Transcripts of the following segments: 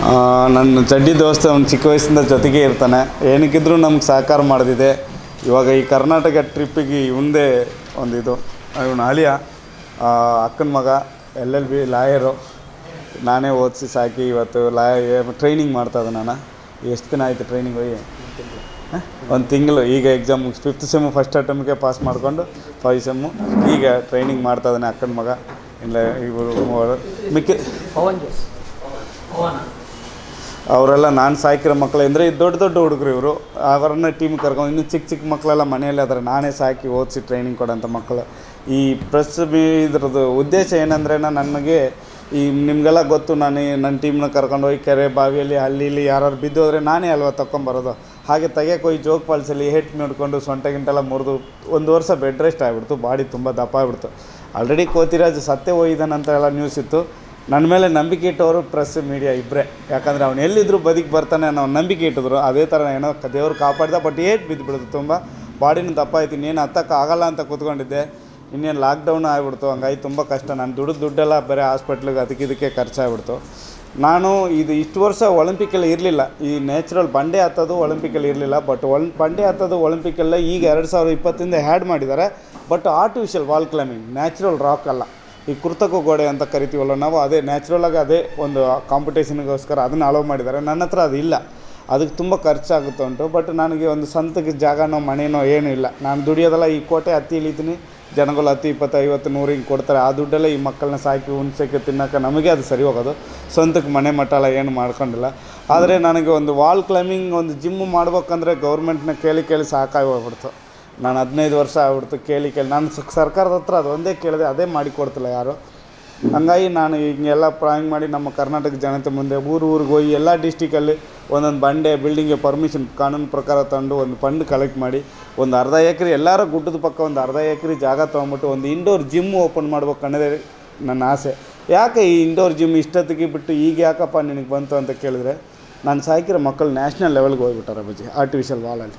ಆ, ನನ್ನ ಚಡ್ಡಿ ದೋಸ್ತ ಅವ್ನು ಚಿಕ್ಕ ವಯಸ್ಸಿಂದ ಜೊತೆಗೆ ಇರ್ತಾನೆ ಏನಕ್ಕಿದ್ರೂ ನಮ್ಗೆ ಸಹಕಾರ ಮಾಡಿದಿದೆ ಇವಾಗ ಈ ಕರ್ನಾಟಕ ಟ್ರಿಪ್ಪಿಗೆ ಇವಂದೇ ಒಂದಿದು ಇವನು ಅಳಿಯ ಆ, ಅಕ್ಕನ ಮಗ ಎಲ್ ಎಲ್ ಬಿ ಲಾಯರು ನಾನೇ ಓದಿಸಿ ಸಾಕಿ ಇವತ್ತು ಲಾಯ ಟ್ರೈನಿಂಗ್ ಮಾಡ್ತಾ ಇದ್ದೆ ನಾನು ಎಷ್ಟು ದಿನ ಆಯಿತು ಟ್ರೈನಿಂಗ್ ಹೋಗಿ ಒಂದು ತಿಂಗಳು ಈಗ ಎಕ್ಸಾಮ್ ಫಿಫ್ತ್ ಸೆಮ್ಮು ಫಸ್ಟ್ ಅಟೆಂಪ್ಗೆ ಪಾಸ್ ಮಾಡಿಕೊಂಡು ಫೈವ್ ಸೆಮ್ಮು ಈಗ ಟ್ರೈನಿಂಗ್ ಮಾಡ್ತಾ ಇದ್ದಾನೆ ಅಕ್ಕನ ಮಗ ಇಲ್ಲ ಇವರು ಮೂವರು ಮಿಕ್ಕಿ ಪವನ್ ಜೋಸ್ ಪವನ ಅವರೆಲ್ಲ ನಾನು ಸಾಕಿರೋ ಮಕ್ಕಳು ಅಂದರೆ ದೊಡ್ಡ ದೊಡ್ಡ ಹುಡುಗರು ಇವರು ಅವರನ್ನ ಟೀಮ್ ಕರ್ಕೊಂಡು ಇನ್ನೂ ಚಿಕ್ಕ ಚಿಕ್ಕ ಮಕ್ಕಳೆಲ್ಲ ಮನೆಯಲ್ಲೇ ಅದಾರೆ ನಾನೇ ಸಾಕಿ ಓದಿಸಿ ಟ್ರೈನಿಂಗ್ ಕೊಡೋಂಥ ಮಕ್ಕಳು ಈ ಪ್ರೆಸ್ ಬಿ ಇದ್ರದ್ದು ಉದ್ದೇಶ ಏನಂದರೆ ನನಗೆ ಈ ನಿಮಗೆಲ್ಲ ಗೊತ್ತು ನಾನು ಈ ನನ್ನ ಟೀಮ್ನ ಕರ್ಕೊಂಡು ಹೋಗಿ ಕೆರೆ ಬಾವಿಯಲ್ಲಿ ಅಲ್ಲಿ ಇಲ್ಲಿ ಯಾರು ಬಿದ್ದು ಹೋದರೆ ನಾನೇ ಅಲ್ವಾ ತಗೊಂಬರೋದು ಹಾಗೆ ತೆಗಿಯಕ್ಕೆ ಹೋಗಿ ಜೋಗ್ ಫಾಲ್ಸಲ್ಲಿ ಹೆಟ್ ನೋಡಿಕೊಂಡು ಸೊಂಟ ಗಿಂಟೆಲ್ಲ ಮುರಿದು ಒಂದು ವರ್ಷ ಬೆಡ್ ರೆಸ್ಟ್ ಆಗಿಬಿಡ್ತು ಬಾಡಿ ತುಂಬ ದಪ್ಪ ಆಗಿಬಿಡ್ತು ಆಲ್ರೆಡಿ ಕೋತಿರಾಜ್ ಸತ್ತೇ ಹೋಗಿದ್ದಾನಂತ ಎಲ್ಲ ನ್ಯೂಸ್ ಇತ್ತು ನನ್ನ ಮೇಲೆ ನಂಬಿಕೆ ಇಟ್ಟವರು ಪ್ರೆಸ್ ಮೀಡಿಯಾ ಇಬ್ಬರೇ ಯಾಕಂದರೆ ಅವ್ನು ಎಲ್ಲಿದ್ದರೂ ಬದುಕಿ ಬರ್ತಾನೆ ಅನ್ನೋ ನಂಬಿಕೆ ಇಟ್ಟಿದ್ರು ಅದೇ ಥರ ಏನೋ ಕ- ದೇವ್ರು ಕಾಪಾಡ್ದ ಬಟ್ ಏಟ್ ಬಿದ್ದು ಬಿಡೋದು ತುಂಬ ಬಾಡಿನೂ ದಪ್ಪ ಆಯ್ತು ಇನ್ನೇನು ಹತ್ತಕ್ಕೆ ಆಗಲ್ಲ ಅಂತ ಕೂತ್ಕೊಂಡಿದ್ದೆ ಇನ್ನೇನು ಲಾಕ್ಡೌನ್ ಆಗಿಬಿಡ್ತು ಹಂಗಾಗಿ ತುಂಬ ಕಷ್ಟ ನಾನು ದುಡ್ಡು ದುಡ್ಡೆಲ್ಲ ಬರೀ ಹಾಸ್ಪಿಟ್ಲಿಗೆ ಅದಕ್ಕೆ ಇದಕ್ಕೆ ಖರ್ಚಾಗ್ಬಿಡ್ತು ನಾನು ಇದು ಇಷ್ಟು ವರ್ಷ ಒಲಿಂಪಿಕಲ್ಲಿ ಇರಲಿಲ್ಲ ಈ ನ್ಯಾಚುರಲ್ ಬಂಡೆ ಹತ್ತೋದು ಒಲಿಂಪಿಕಲ್ಲಿ ಇರಲಿಲ್ಲ ಬಟ್ ಒಲ್ ಬಂಡೆ ಹತ್ತೋದು ಒಲಿಂಪಿಕಲ್ಲ ಈಗ ಎರಡು ಸಾವಿರದ ಇಪ್ಪತ್ತಿಂದ ಹ್ಯಾಡ್ ಮಾಡಿದ್ದಾರೆ but artificial wall climbing natural rock ಅಲ್ಲ ಈ ಕೃತಕ ಗೋಡೆ ಅಂತ ಕರಿತೀವಲ್ಲ ನಾವು ಅದೇ ನ್ಯಾಚುರಲಾಗಿ ಅದೇ ಒಂದು ಕಾಂಪಿಟೇಷನ್ಗೋಸ್ಕರ ಅದನ್ನು ಅಲೋ ಮಾಡಿದ್ದಾರೆ ನನ್ನ ಹತ್ರ ಅದು ಇಲ್ಲ ಅದಕ್ಕೆ ತುಂಬ ಖರ್ಚಾಗುತ್ತೆ ಉಂಟು ಬಟ್ ನನಗೆ ಒಂದು ಸ್ವಂತಕ್ಕೆ ಜಾಗನೋ ಮನೆನೋ ಏನೂ ಇಲ್ಲ ನಾನು ದುಡಿಯೋದಲ್ಲ ಈ ಕೋಟೆ ಹತ್ತಿ ಇಳಿತೀನಿ ಜನಗಳು ಹತ್ತು ಇಪ್ಪತ್ತು ಐವತ್ತು ನೂರು ಹಿಂಗೆ ಕೊಡ್ತಾರೆ ಆ ದುಡ್ಡಲ್ಲೇ ಈ ಮಕ್ಕಳನ್ನ ಸಾಕಿ ಉಣ್ಸೋಕ್ಕೆ ತಿನ್ನೋಕೆ ನಮಗೆ ಅದು ಸರಿ ಹೋಗೋದು ಸ್ವಂತಕ್ಕೆ ಮನೆ ಮಟ್ಟ ಎಲ್ಲ ಏನು ಮಾಡ್ಕೊಂಡಿಲ್ಲ ಆದರೆ ನನಗೆ ಒಂದು ವಾಲ್ ಕ್ಲೈಂಬಿಂಗ್ ಒಂದು ಜಿಮ್ಮು ಮಾಡ್ಬೇಕಂದ್ರೆ ಗೌರ್ಮೆಂಟ್ನ ಕೇಳಿ ಕೇಳಿ ಸಾಕಾಗಿ ಹೋಗ್ಬಿಡ್ತು ನಾನು ಹದಿನೈದು ವರ್ಷ ಆಗ್ಬಿಡ್ತು ಕೇಳಿ ಕೇಳಿ ನಾನು ಸ- ಸರ್ಕಾರದ ಹತ್ರ ಅದು ಒಂದೇ ಕೇಳಿದೆ ಅದೇ ಮಾಡಿ ಕೊಡ್ತಿಲ್ಲ ಯಾರು ಹಂಗಾಗಿ ನಾನು ಹಿಂಗೆಲ್ಲ ಪ್ಲಾನಿಂಗ್ ಮಾಡಿ ನಮ್ಮ ಕರ್ನಾಟಕ ಜನತೆ ಮುಂದೆ ಊರು ಊರಿಗೆ ಹೋಗಿ ಎಲ್ಲ ಡಿಸ್ಟಿಕಲ್ಲಿ ಒಂದೊಂದು ಬಂಡೆ ಬಿಲ್ಡಿಂಗ್ಗೆ ಪರ್ಮಿಷನ್ ಕಾನೂನು ಪ್ರಕಾರ ತಂದು ಒಂದು ಫಂಡ್ ಕಲೆಕ್ಟ್ ಮಾಡಿ ಒಂದು ಅರ್ಧ ಎಕರೆ ಎಲ್ಲರ ಗುಡ್ಡದ ಪಕ್ಕ ಒಂದು ಅರ್ಧ ಎಕರೆ ಜಾಗ ತೊಗೊಂಬಿಟ್ಟು ಒಂದು ಇಂಡೋರ್ ಜಿಮ್ ಓಪನ್ ಮಾಡ್ಬೇಕು ಅನ್ನೋದೇ ನನ್ನ ಆಸೆ ಯಾಕೆ ಈ ಇಂಡೋರ್ ಜಿಮ್ ಇಷ್ಟೊತ್ತಿಗೆ ಬಿಟ್ಟು ಈಗ ಯಾಕಪ್ಪ ನಿನಗೆ ಬಂತು ಅಂತ ಕೇಳಿದ್ರೆ ನಾನು ಸಾಕಿರೋ ಮಕ್ಕಳು ನ್ಯಾಷನಲ್ ಲೆವೆಲ್ಗೆ ಹೋಗ್ಬಿಟ್ಟಾರೆ ಬಜ್ಜಿ ಆರ್ಟಿಫಿಷಿಯಲ್ ವಾಲಲ್ಲಿ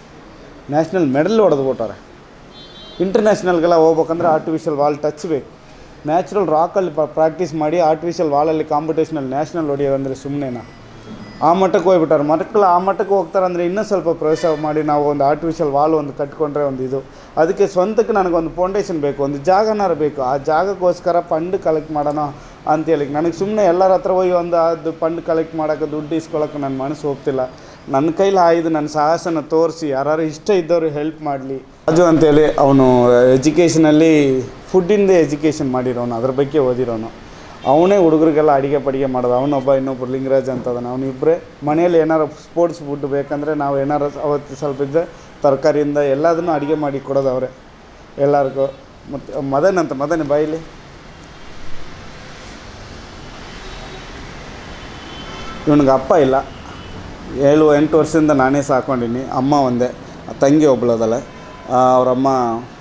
ನ್ಯಾಷನಲ್ ಮೆಡಲ್ ಹೊಡೆದು ಬಿಟ್ಟಾರೆ ಇಂಟರ್ನ್ಯಾಷನಲ್ಗೆಲ್ಲ ಹೋಗ್ಬೇಕಂದ್ರೆ ಆರ್ಟಿಫಿಷಿಯಲ್ ವಾಲ್ ಟಚ್ ಬೇಕು ನ್ಯಾಚುರಲ್ ರಾಕಲ್ಲಿ ಪ್ರಾಕ್ಟೀಸ್ ಮಾಡಿ ಆರ್ಟಿಫಿಷಿಯಲ್ ವಾಲಲ್ಲಿ ಕಾಂಪಿಟೇಷನಲ್ಲಿ ನ್ಯಾಷನಲ್ ಹೊಡೆಯೋದಂದರೆ ಸುಮ್ಮನೆನಾ ಆ ಮಟ್ಟಕ್ಕೆ ಹೋಗ್ಬಿಟ್ಟಾರೆ ಮಕ್ಕಳು ಆ ಮಟ್ಟಕ್ಕೆ ಹೋಗ್ತಾರೆ ಅಂದರೆ ಇನ್ನೂ ಸ್ವಲ್ಪ ಪ್ರವೇಶ ಮಾಡಿ ನಾವು ಒಂದು ಆರ್ಟಿಫಿಷಿಯಲ್ ವಾಲ್ ಒಂದು ಕಟ್ಕೊಂಡ್ರೆ ಒಂದು ಇದು ಅದಕ್ಕೆ ಸ್ವಂತಕ್ಕೆ ನನಗೊಂದು ಫೌಂಡೇಶನ್ ಬೇಕು ಒಂದು ಜಾಗನಾರು ಬೇಕು ಆ ಜಾಗಕ್ಕೋಸ್ಕರ ಫಂಡ್ ಕಲೆಕ್ಟ್ ಮಾಡೋಣ ಅಂತೇಳಿ ನನಗೆ ಸುಮ್ಮನೆ ಎಲ್ಲರ ಹತ್ರ ಹೋಗಿ ಒಂದು ಅದು ಫಂಡ್ ಕಲೆಕ್ಟ್ ಮಾಡೋಕ್ಕೆ ದುಡ್ಡು ಇಸ್ಕೊಳ್ಳೋಕೆ ನನ್ನ ಮನಸ್ಸು ಹೋಗ್ತಿಲ್ಲ ನನ್ನ ಕೈಲಿ ಆಯ್ದು ನನ್ನ ಸಾಹಸನ ತೋರಿಸಿ ಯಾರು ಇಷ್ಟ ಇದ್ದವರು ಹೆಲ್ಪ್ ಮಾಡಲಿ ರಾಜು ಅಂತೇಳಿ ಅವನು ಎಜುಕೇಷನಲ್ಲಿ ಫುಡ್ಡಿಂದ ಎಜುಕೇಷನ್ ಮಾಡಿರೋನು ಅದ್ರ ಬಗ್ಗೆ ಓದಿರೋನು ಅವನೇ ಹುಡುಗರಿಗೆಲ್ಲ ಅಡಿಗೆ ಪಡಿಗೆ ಮಾಡೋದು ಅವನೊಬ್ಬ ಇನ್ನೊಬ್ಬರು ಲಿಂಗರಾಜ್ ಅಂತ ಅದನ್ನು ಅವನಿಬ್ಬರೇ ಮನೇಲಿ ಏನಾರು ಸ್ಪೋರ್ಟ್ಸ್ ಫುಡ್ ಬೇಕಂದರೆ ನಾವು ಏನಾರು ಅವತ್ತು ಸ್ವಲ್ಪ ಇದ್ದರೆ ತರಕಾರಿಯಿಂದ ಎಲ್ಲದನ್ನು ಅಡುಗೆ ಮಾಡಿ ಕೊಡೋದು ಅವರೇ ಎಲ್ಲರಿಗೂ ಮತ್ತು ಮದನ್ ಅಂತ ಮದನ್ ಬಾಯಿಲಿ ಇವನಿಗೆ ಅಪ್ಪ ಇಲ್ಲ ಏಳು ಎಂಟು ವರ್ಷದಿಂದ ನಾನೇ ಸಾಕೊಂಡಿನಿ ಅಮ್ಮ ಒಂದೇ ತಂಗಿ ಒಬ್ಳದಲ್ಲ ಅವರಮ್ಮ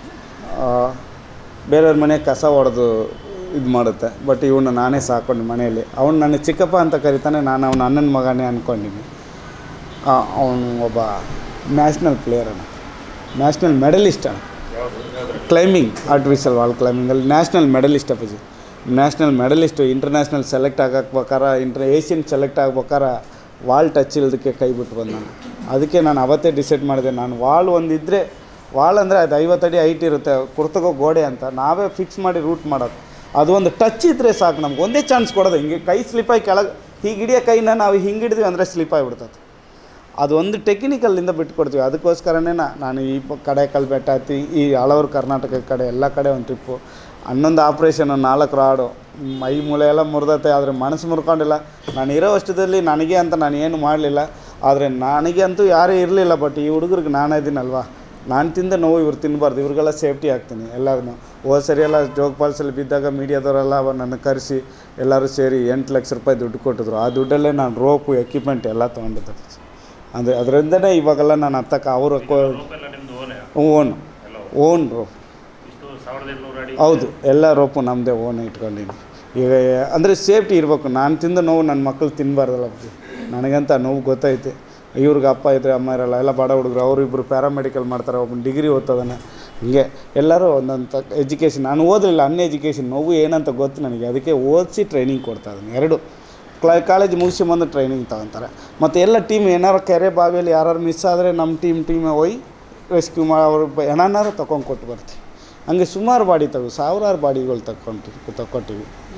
ಬೇರೆಯವ್ರ ಮನೆ ಕಸ ಹೊಡೆದು ಇದು ಮಾಡುತ್ತೆ ಬಟ್ ಇವನ್ನ ನಾನೇ ಸಾಕೊಂಡು ಮನೆಯಲ್ಲಿ ಅವ್ನು ನನ್ನ ಚಿಕ್ಕಪ್ಪ ಅಂತ ಕರಿತಾನೆ ನಾನು ಅವನ ಅಣ್ಣನ ಮಗನೇ ಅಂದ್ಕೊಂಡಿನಿ ಅವನು ಒಬ್ಬ ನ್ಯಾಷನಲ್ ಪ್ಲೇಯರ್ ಅಣ್ಣ ನ್ಯಾಷನಲ್ ಮೆಡಲಿಸ್ಟ್ ಅಣ್ಣ ಕ್ಲೈಂಬಿಂಗ್ ಆರ್ಟಿಫಿಷಿಯಲ್ ವಾಲ್ ಕ್ಲೈಂಬಿಂಗಲ್ಲಿ ನ್ಯಾಷನಲ್ ಮೆಡಲಿಸ್ಟ್ ಅಪ್ಪಾಜಿ ನ್ಯಾಷನಲ್ ಮೆಡಲಿಸ್ಟು ಇಂಟರ್ನ್ಯಾಷನಲ್ ಸೆಲೆಕ್ಟ್ ಆಗಕ್ಬೇಕಾರ ಇಂಟರ್ ಏಷ್ಯನ್ ಸೆಲೆಕ್ಟ್ ಆಗ್ಬೇಕಾರ ವಾಲ್ ಟಚ್ ಇಲ್ದಕ್ಕೆ ಕೈ ಬಿಟ್ಟು ಬಂದು ನಾನು ಅದಕ್ಕೆ ನಾನು ಅವತ್ತೇ ಡಿಸೈಡ್ ಮಾಡಿದೆ ನಾನು ವಾಲ್ ಒಂದಿದ್ದರೆ ವಾಲ್ ಅಂದರೆ ಅದು ಐವತ್ತಡಿ ಹೈಟ್ ಇರುತ್ತೆ ಕುರ್ತಗೋ ಗೋಡೆ ಅಂತ ನಾವೇ ಫಿಕ್ಸ್ ಮಾಡಿ ರೂಟ್ ಮಾಡೋದು ಅದು ಒಂದು ಟಚ್ ಇದ್ದರೆ ಸಾಕು ನಮ್ಗೆ ಒಂದೇ ಚಾನ್ಸ್ ಕೊಡೋದು ಹಿಂಗೆ ಕೈ ಸ್ಲಿಪಾಗಿ ಕೆಳಗೆ ಹೀಗೆ ಹಿಡಿಯೋ ಕೈನ ನಾವು ಹಿಂಗೆ ಹಿಡಿದ್ವಿ ಅಂದರೆ ಸ್ಲಿಪ್ ಆಗಿಬಿಡ್ತದೆ ಅದು ಒಂದು ಟೆಕ್ನಿಕಲ್ಲಿಂದ ಬಿಟ್ಕೊಡ್ತೀವಿ ಅದಕ್ಕೋಸ್ಕರನೇ ನಾ- ನಾನು ಈ ಪ- ಕಡೆ ಕಲ್ ಬೆಟ್ಟ ಹತ್ತಿ ಈ ಹಲವರು ಕರ್ನಾಟಕ ಕಡೆ ಎಲ್ಲ ಕಡೆ ಒಂದು ಟ್ರಿಪ್ಪು ಹನ್ನೊಂದು ಆಪ್ರೇಷನ್ ನಾಲ್ಕು ರಾಡು ಮೈ ಮೂಳೆ ಎಲ್ಲ ಮುರಿದತ್ತೆ ಆದರೆ ಮನಸ್ಸು ಮುರ್ಕೊಂಡಿಲ್ಲ ನಾನು ಇರೋ ವರ್ಷದಲ್ಲಿ ನನಗೆ ಅಂತ ನಾನು ಏನು ಮಾಡಲಿಲ್ಲ ಆದರೆ ನನಗೆ ಅಂತೂ ಯಾರೂ ಇರಲಿಲ್ಲ ಬಟ್ ಈ ಹುಡುಗರಿಗೆ ನಾನು ಇದ್ದೀನಲ್ವಾ ನಾನು ತಿಂದ ನೋವು ಇವ್ರು ತಿನ್ನಬಾರ್ದು ಇವ್ರಿಗೆಲ್ಲ ಸೇಫ್ಟಿ ಆಗ್ತೀನಿ ಎಲ್ಲರನ್ನು ಹೋದ ಸರಿ ಎಲ್ಲ ಜೋಗ್ ಫಾಲ್ಸಲ್ಲಿ ಬಿದ್ದಾಗ ಮೀಡಿಯಾದವರೆಲ್ಲ ನನ್ನ ಕರೆಸಿ ಎಲ್ಲರೂ ಸೇರಿ ಎಂಟು ಲಕ್ಷ ರೂಪಾಯಿ ದುಡ್ಡು ಕೊಟ್ಟಿದ್ರು ಆ ದುಡ್ಡಲ್ಲೇ ನಾನು ರೋಪು ಎಕ್ವಿಪ್ಮೆಂಟ್ ಎಲ್ಲ ತೊಗೊಂಡಿದ್ದೆ ಅಂದರೆ ಅದರಿಂದನೇ ಇವಾಗೆಲ್ಲ ನಾನು ಹತ್ತಕ್ಕೆ ಅವರು ರೂಪೆಲ್ಲ ನಿಮ್ದು ಓನೇ ಓನ್ ಓನ್ ರೋಪ್ ಇಷ್ಟು ಸಾವಿರದ ಎಂಟುನೂರು ಅಡಿ ಹೌದು ಎಲ್ಲ ರೋಪು ನಮ್ಮದೇ ಓನ್ ಇಟ್ಕೊಂಡಿನಿ ಈಗ ಅಂದರೆ ಸೇಫ್ಟಿ ಇರಬೇಕು ನಾನು ತಿಂದ ನೋವು ನನ್ನ ಮಕ್ಕಳು ತಿನ್ನಬಾರ್ದಲ್ಲ ಬುದ್ಧಿ ನನಗಂತ ನೋವು ಗೊತ್ತೈತೆ ಇವ್ರಿಗೆ ಅಪ್ಪ ಇದ್ರೆ ಅಮ್ಮ ಇರಲ್ಲ ಎಲ್ಲ ಬಡ ಹುಡುಗರು ಅವರಿಬ್ಬರು ಪ್ಯಾರಾಮೆಡಿಕಲ್ ಮಾಡ್ತಾರೆ ಒಬ್ಬನು ಡಿಗ್ರಿ ಓದ್ತದಾನೆ ಹಿಂಗೆ ಎಲ್ಲರೂ ಒಂದೊಂದು ತಕ್ಕ ಎಜುಕೇಷನ್ ನಾನು ಓದಲಿಲ್ಲ ಅನ್ ಎಜುಕೇಷನ್ ನೋವು ಏನಂತ ಗೊತ್ತು ನನಗೆ ಅದಕ್ಕೆ ಓದಿಸಿ ಟ್ರೈನಿಂಗ್ ಕೊಡ್ತಾ ಇದ್ದೀನಿ ಎರಡು ಕ್ಲಾ ಕಾಲೇಜ್ ಮುಗಿಸಿ ಬಂದು ಟ್ರೈನಿಂಗ್ ತಗೊತಾರೆ ಮತ್ತು ಎಲ್ಲ ಟೀಮ್ ಏನಾರು ಕೆರೆ ಬಾವಿಯಲ್ಲಿ ಯಾರು ಮಿಸ್ ಆದರೆ ನಮ್ಮ ಟೀಮ್ ಟೀಮ್ ಹೋಗಿ ರೆಸ್ಕ್ಯೂ ಮಾಡಿ ಅವ್ರ ಹೆಣನಾರು ತೊಗೊಂಡು ಕೊಟ್ಟು ಬರ್ತೀವಿ ಹಂಗೆ ಸುಮಾರು ಬಾಡಿ ತಗೋ ಸಾವಿರಾರು ಬಾಡಿಗಳು ತಗೊಂಡು ತಗೊಟ್ಟಿವಿ